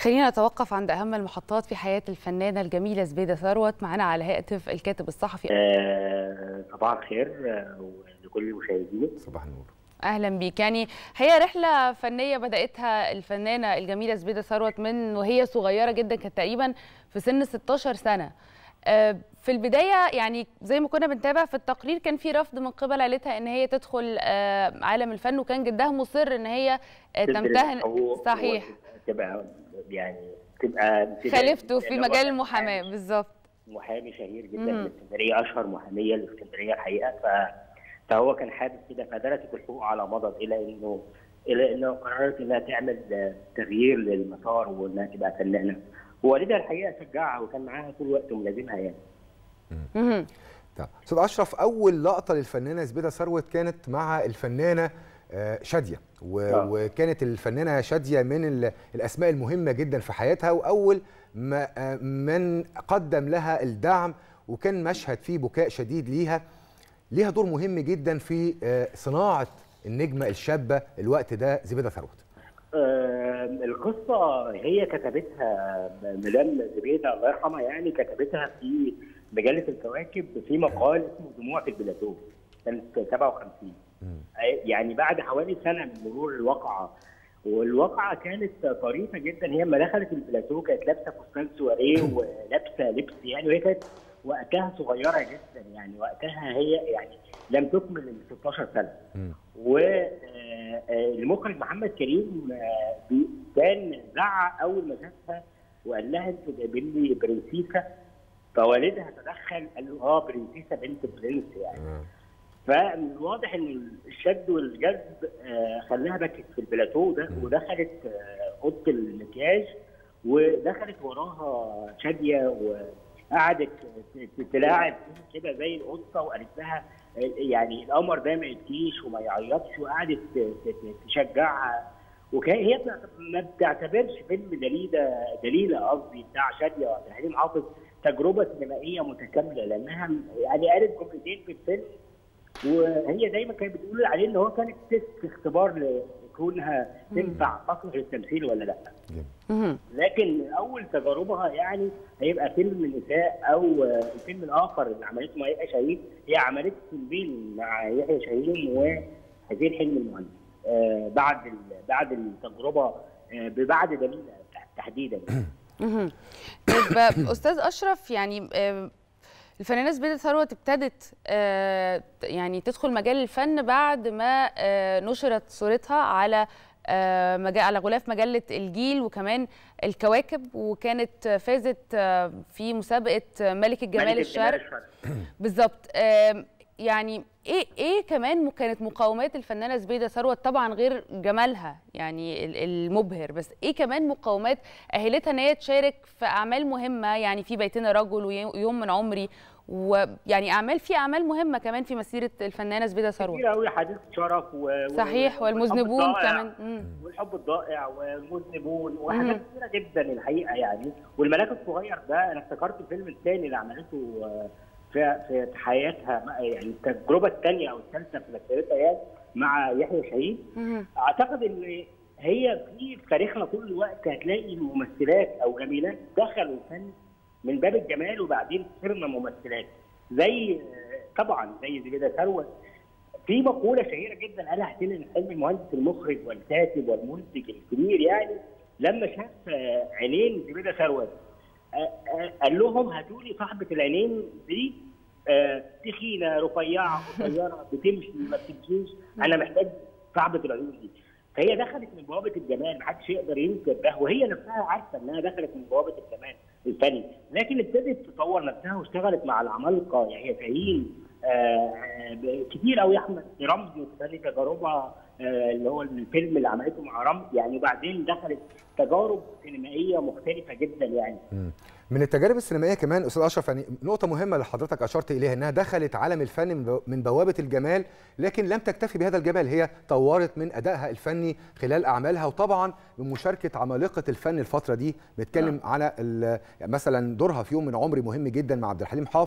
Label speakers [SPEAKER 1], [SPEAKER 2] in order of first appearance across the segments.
[SPEAKER 1] خلينا نتوقف عند اهم المحطات في حياه الفنانه الجميله زبيده ثروت معانا على هاتف الكاتب الصحفي
[SPEAKER 2] آه، صباح الخير آه، ولكل المشاهدين
[SPEAKER 3] صباح النور
[SPEAKER 1] اهلا بيك يعني هي رحله فنيه بداتها الفنانه الجميله زبيده ثروت من وهي صغيره جدا كانت تقريبا في سن 16 سنه آه، في البدايه يعني زي ما كنا بنتابع في التقرير كان في رفض من قبل عيلتها ان هي تدخل آه، عالم الفن وكان جدها مصر ان هي آه، تمتهن
[SPEAKER 2] هو-
[SPEAKER 1] صحيح
[SPEAKER 2] هو تبقى يعني تبقى تبقى-
[SPEAKER 1] خلفته في
[SPEAKER 2] يعني
[SPEAKER 1] مجال
[SPEAKER 2] هو
[SPEAKER 1] المحاماه بالظبط
[SPEAKER 2] محامي شهير جدا
[SPEAKER 1] مم.
[SPEAKER 2] من اسكندريه اشهر محاميه لاسكندريه الحقيقه ف فهو كان حابب كده فدرست الحقوق على مضض الى انه الى انه قررت انها تعمل آه، تغيير للمسار وانها تبقى فنانه ووالدها الحقيقه شجعها وكان معاها طول الوقت ملازمها يعني
[SPEAKER 1] مهم.
[SPEAKER 3] طب استاذ اشرف اول لقطه للفنانه زبيده ثروت كانت مع الفنانه آه، شاديه و-
[SPEAKER 2] آه.
[SPEAKER 3] وكانت الفنانه شاديه من ال- الاسماء المهمه جدا في حياتها واول ما آه، من قدم لها الدعم وكان مشهد فيه بكاء شديد ليها ليها دور مهم جدا في آه، صناعه النجمه الشابه الوقت ده زبيده ثروت
[SPEAKER 2] آه، القصة هي كتبتها مدام زبيدة الله يرحمها يعني كتبتها في مجلة الكواكب في مقال اسمه دموع في البلاتو سنة 57 يعني بعد حوالي سنة من مرور الواقعة والواقعة كانت طريفة جدا هي لما دخلت البلاتو كانت لابسة فستان سواريه ولابسة لبس يعني وهي كانت وقتها صغيرة جدا يعني وقتها هي يعني لم تكمل ال 16 سنة والمخرج محمد كريم آه، بي- كان زعق اول ما شافها وقال لها انت جايبين لي برنسيسه فوالدها تدخل قال له اه برنسيسه بنت برنس يعني فمن الواضح ان الشد والجذب آه، خلاها بكت في البلاتو ده ودخلت آه، اوضه المكياج ودخلت وراها شاديه وقعدت ت- تلاعب كده زي القطه وقالت لها آه، يعني القمر ده ما يبكيش وما يعيطش وقعدت ت- ت- تشجعها وكان هي بتعت- ما بتعتبرش فيلم دليله دليله قصدي بتاع شاديه وعبد الحليم حافظ تجربه سينمائيه متكامله لانها يعني قالت جملتين في الفيلم وهي دايما كانت بتقول عليه ان هو كانت تيست اختبار لكونها تنفع تصلح للتمثيل ولا لا
[SPEAKER 1] مهم.
[SPEAKER 2] لكن اول تجاربها يعني هيبقى فيلم نساء او آه، الفيلم الاخر اللي عملته مع يحيى شاهين هي عملت فيلمين مع يحيى شاهين وحسين حلمي المهندس آه بعد ال- بعد التجربه آه بعد دليل تحديدا
[SPEAKER 1] مهم. طيب استاذ اشرف يعني آه، الفنانه زبيده ثروت ابتدت آه، يعني تدخل مجال الفن بعد ما آه، نشرت صورتها على آه، مجا- على غلاف مجله الجيل وكمان الكواكب وكانت فازت آه، في مسابقه ملك الجمال
[SPEAKER 2] ملك
[SPEAKER 1] الشرق
[SPEAKER 2] الشرق.
[SPEAKER 1] بالظبط آم، يعني ايه ايه كمان م- كانت مقاومات الفنانه زبيده ثروت طبعا غير جمالها يعني ال- المبهر بس ايه كمان مقاومات اهلتها ان هي تشارك في اعمال مهمه يعني في بيتنا رجل وي- ويوم من عمري ويعني اعمال في اعمال مهمه كمان في مسيره الفنانه زبيده ثروت
[SPEAKER 2] كتير قوي حديث شرف و...
[SPEAKER 1] صحيح
[SPEAKER 2] و-
[SPEAKER 1] والمذنبون
[SPEAKER 2] والحب الضائع.
[SPEAKER 1] كمان مم.
[SPEAKER 2] والحب الضائع والمذنبون
[SPEAKER 1] مم.
[SPEAKER 2] وحاجات كتيره جدا الحقيقه يعني والملاك الصغير ده انا افتكرت الفيلم الثاني اللي عملته آه، في في حياتها مع- يعني التجربه الثانيه او الثالثه في مسيرتها يعني مع يحيى شاهين
[SPEAKER 1] مم.
[SPEAKER 2] اعتقد ان هي في في تاريخنا طول الوقت هتلاقي ممثلات او جميلات دخلوا الفن من باب الجمال وبعدين صرنا ممثلات زي طبعا زي زبيده ثروت في مقوله شهيره جدا قالها حسين حلمي المهندس المخرج والكاتب والمنتج الكبير يعني لما شاف آه، عينين زبيده ثروت آه، آه، قال لهم هاتوا لي صاحبه العينين دي آه، تخينه رفيعه قصيره بتمشي ما بتمشيش انا محتاج صاحبه العيون دي فهي دخلت من بوابه الجمال ما حدش يقدر ينكر ده وهي نفسها عارفه انها دخلت من بوابه الجمال الفني لكن ابتدت تطور نفسها واشتغلت مع العمالقه يحيى شاهين آه، آه، كتير قوي احمد رمزي وكذلك تجاربها آه، اللي هو الفيلم اللي عملته مع رمزي يعني وبعدين دخلت تجارب سينمائيه مختلفه جدا يعني
[SPEAKER 3] مم. من التجارب السينمائيه كمان استاذ اشرف يعني نقطه مهمه اللي حضرتك اشرت اليها انها دخلت عالم الفن من بو- من بوابه الجمال لكن لم تكتفي بهذا الجمال هي طورت من ادائها الفني خلال اعمالها وطبعا بمشاركه عمالقه الفن الفتره دي بنتكلم على ال- مثلا دورها في يوم من عمري مهم جدا مع عبد الحليم حافظ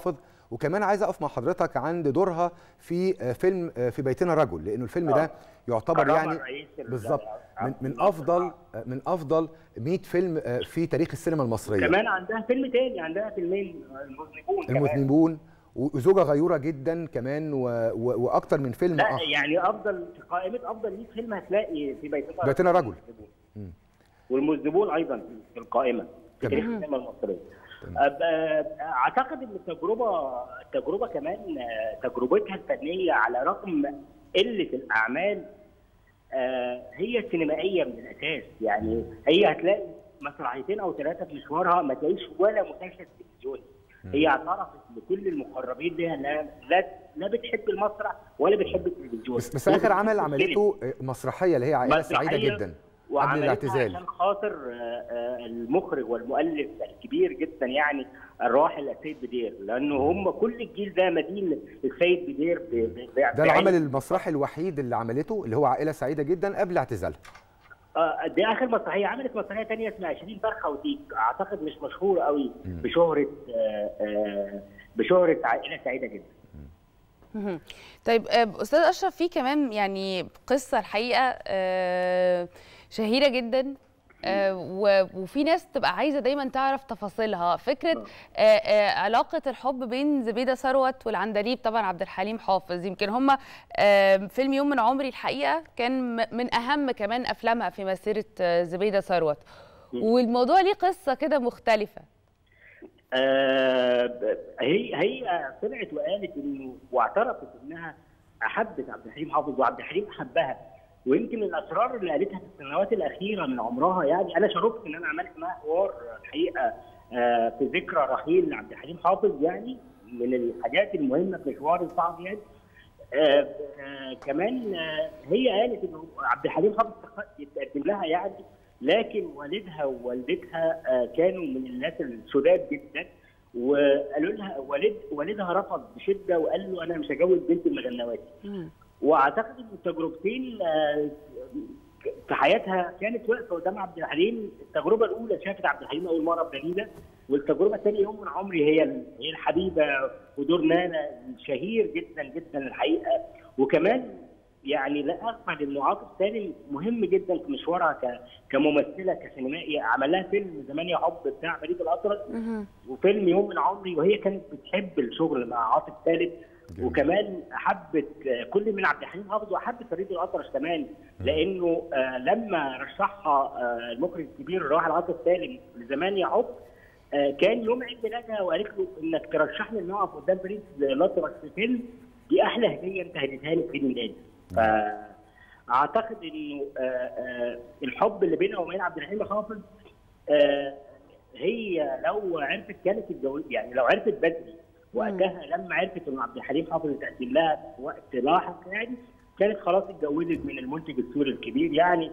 [SPEAKER 3] وكمان عايز اقف مع حضرتك عند دورها في آه، فيلم آه، في بيتنا رجل لانه الفيلم ده يعتبر
[SPEAKER 2] كرامة
[SPEAKER 3] يعني
[SPEAKER 2] الرئيس ال-
[SPEAKER 3] بالظبط من, من
[SPEAKER 2] عبد
[SPEAKER 3] افضل آه، من افضل 100 فيلم آه، في تاريخ السينما المصريه
[SPEAKER 2] كمان عندها فيلم تاني عندها فيلمين المذنبون كمان.
[SPEAKER 3] المذنبون وزوجه غيوره جدا كمان و... و... واكتر من فيلم
[SPEAKER 2] لا
[SPEAKER 3] آخر.
[SPEAKER 2] يعني افضل في قائمه افضل 100 فيلم هتلاقي في بيتنا
[SPEAKER 3] بيتنا رجل.
[SPEAKER 2] والمذنبون. والمذنبون ايضا في القائمه في
[SPEAKER 3] تمام.
[SPEAKER 2] تاريخ السينما المصريه أب- اعتقد ان التجربه التجربه كمان آه، تجربتها الفنيه على رغم قله الاعمال آه، هي سينمائيه من الاساس يعني هي هتلاقي مسرحيتين او ثلاثه في مشوارها ما تلاقيش ولا مسلسل تلفزيوني هي اعترفت لكل المقربين لها انها لا لا بتحب المسرح ولا بتحب التلفزيون
[SPEAKER 3] بس, بس اخر عمل عملته آه، مسرحيه اللي هي عائله سعيده
[SPEAKER 2] مسرحية
[SPEAKER 3] جدا قبل
[SPEAKER 2] وعملتها
[SPEAKER 3] الاعتزال
[SPEAKER 2] عشان خاطر آه، آه، المخرج والمؤلف الكبير جدا يعني الراحل السيد بدير لانه هم كل الجيل ده مدين السيد بدير ب- ب- ب-
[SPEAKER 3] ده
[SPEAKER 2] بعين-
[SPEAKER 3] العمل المسرحي الوحيد اللي عملته اللي هو عائله سعيده جدا قبل اعتزالها
[SPEAKER 2] آه، دي اخر مسرحيه عملت مسرحيه ثانيه اسمها 20 فرخه وديك اعتقد مش مشهور قوي بشهره آه، آه، بشهره عائله سعيده جدا
[SPEAKER 1] مهم. طيب آه، استاذ اشرف في كمان يعني قصه الحقيقه آه، شهيره جدا آه، و- وفي ناس تبقى عايزه دايما تعرف تفاصيلها فكره آه، آه، علاقه الحب بين زبيده ثروت والعندليب طبعا عبد الحليم حافظ يمكن هم فيلم يوم من عمري الحقيقه كان م- من اهم كمان افلامها في مسيره آه، زبيده ثروت والموضوع ليه قصه كده مختلفه
[SPEAKER 2] آه، ب- هي هي طلعت وقالت انه واعترفت انها احبت عبد الحليم حافظ وعبد الحليم احبها ويمكن من الاسرار اللي قالتها في السنوات الاخيره من عمرها يعني انا شرفت ان انا عملت معاها حوار الحقيقه آه، في ذكرى رحيل عبد الحليم حافظ يعني من الحاجات المهمه في مشوار الصعب يعني آه، آه، كمان آه، هي قالت انه عبد الحليم حافظ يتقدم لها يعني لكن والدها ووالدتها آه، كانوا من الناس الشداد جدا وقالوا لها والد والدها رفض بشده وقال له انا مش هجوز بنت المجنوات
[SPEAKER 1] مم.
[SPEAKER 2] واعتقد ان التجربتين آه، في حياتها كانت واقفه قدام عبد الحليم التجربه الاولى شافت عبد الحليم اول مره بدليله والتجربه الثانيه يوم من عمري هي ال- هي الحبيبه ودور نانا الشهير جدا جدا الحقيقه وكمان يعني لا اغفل انه عاطف سالم مهم جدا في مشوارها ك- كممثله كسينمائيه عمل لها فيلم زمان يا حب بتاع فريد الاطرش
[SPEAKER 1] مهم.
[SPEAKER 2] وفيلم يوم من عمري وهي كانت بتحب الشغل مع عاطف ثالث
[SPEAKER 3] جميل.
[SPEAKER 2] وكمان حبت آه، كل من عبد الحليم حافظ وحبت فريد الاطرش كمان لانه آه، لما رشحها آه، المخرج الكبير الراحل عاطف سالم لزمان يا حب آه، كان يوم عيد ميلادها وقالت له انك ترشحني ان اقف قدام فريد الاطرش في فيلم دي احلى هديه انت هديتها لي في عيد ميلادي فاعتقد انه آه، آه، الحب اللي بينها وبين عبد الحليم حافظ آه، هي لو عرفت كانت الجواز يعني لو عرفت بدري وقتها لما عرفت ان عبد الحليم حافظ تقدم لها في وقت لاحق يعني كانت خلاص اتجوزت من المنتج السوري الكبير يعني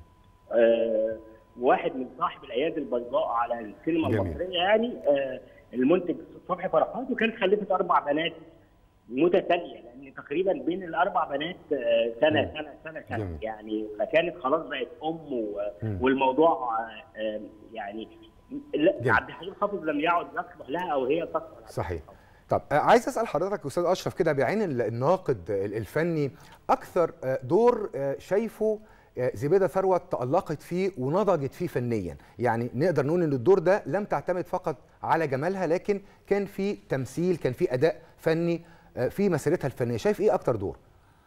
[SPEAKER 2] آه واحد من صاحب الايادي البيضاء على السينما
[SPEAKER 3] جميل.
[SPEAKER 2] المصريه يعني آه المنتج صبحي فرحات وكانت خلفت اربع بنات متتاليه لان تقريبا بين الاربع بنات آه، سنه سنه سنه سنه
[SPEAKER 3] جميل.
[SPEAKER 2] يعني فكانت خلاص بقت ام و-
[SPEAKER 3] مم.
[SPEAKER 2] والموضوع آه، آه، يعني لا،
[SPEAKER 3] جميل.
[SPEAKER 2] عبد الحليم حافظ لم يعد يصلح لها او هي تصلح لها.
[SPEAKER 3] صحيح طب آه، عايز اسال حضرتك استاذ اشرف كده بعين ال- الناقد ال- الفني اكثر آه، دور آه، شايفه آه، زبيده ثروت تالقت فيه ونضجت فيه فنيا يعني نقدر نقول ان الدور ده لم تعتمد فقط على جمالها لكن كان في تمثيل كان في اداء فني آه، في مسيرتها الفنيه شايف ايه اكتر دور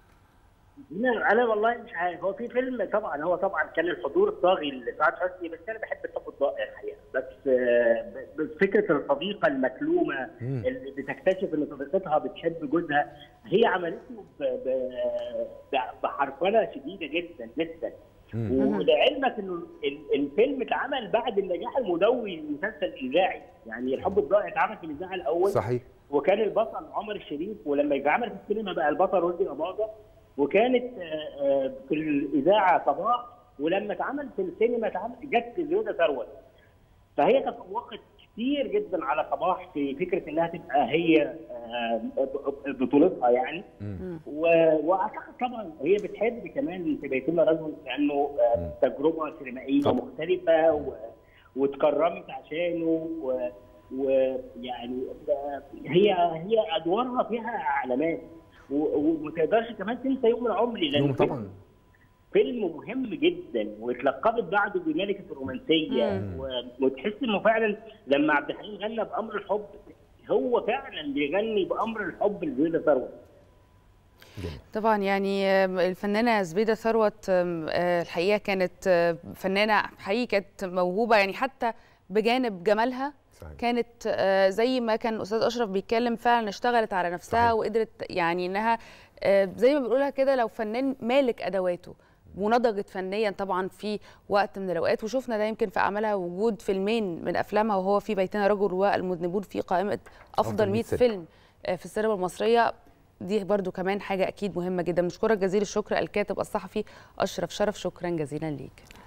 [SPEAKER 2] لا انا والله مش عارف هو في فيلم طبعا هو طبعا كان الحضور الطاغي لسعاد حسني بس انا بحب الحب الضائع الحقيقه بس آه، ب- فكره الصديقه المكلومه
[SPEAKER 3] مم.
[SPEAKER 2] اللي بتكتشف ان صديقتها بتحب جوزها هي عملته ب- ب- ب- بحرفنه شديده جدا جدا
[SPEAKER 3] مم.
[SPEAKER 2] ولعلمك انه ال- الفيلم اتعمل بعد النجاح المدوي للمسلسل الاذاعي يعني الحب الضائع اتعمل في الاذاعه الاول
[SPEAKER 3] صحيح
[SPEAKER 2] وكان البطل عمر الشريف ولما يتعمل في السينما بقى البطل رشدي أباظة وكانت آه، آه، في الاذاعه صباح ولما اتعمل في السينما اتعمل جت زيوده ثروت فهي تفوقت كتير جدا على صباح في فكره انها تبقى هي آه، بطولتها يعني
[SPEAKER 3] مم.
[SPEAKER 2] و- واعتقد طبعا هي بتحب كمان في بيتنا رجل لانه آه، تجربه سينمائيه
[SPEAKER 3] طبعا.
[SPEAKER 2] مختلفه و... واتكرمت عشانه و... ويعني هي هي ادوارها فيها علامات و- وما تقدرش كمان تنسى يوم العمري لان
[SPEAKER 3] يوم طبعا
[SPEAKER 2] فيلم مهم جدا واتلقبت بعده بملكه الرومانسيه و- وتحس انه فعلا لما عبد الحليم غنى بامر الحب هو فعلا بيغني بامر الحب لزويلة ثروت
[SPEAKER 1] طبعا يعني آم، الفنانه زبيده ثروت آم، آه، الحقيقه كانت آه، فنانه حقيقي كانت موهوبه يعني حتى بجانب جمالها
[SPEAKER 3] صحيح.
[SPEAKER 1] كانت آه، زي ما كان استاذ اشرف بيتكلم فعلا اشتغلت على نفسها
[SPEAKER 3] صحيح.
[SPEAKER 1] وقدرت يعني انها آه، زي ما بنقولها كده لو فنان مالك ادواته ونضجت فنيا طبعا في وقت من الاوقات وشفنا ده يمكن في اعمالها وجود فيلمين من افلامها وهو في بيتنا رجل والمذنبون في قائمه افضل 100
[SPEAKER 3] فيلم.
[SPEAKER 1] فيلم آه، في السينما المصريه دي برضو كمان حاجه اكيد مهمه جدا بنشكرك جزيل الشكر الكاتب الصحفي اشرف شرف شكرا جزيلا ليك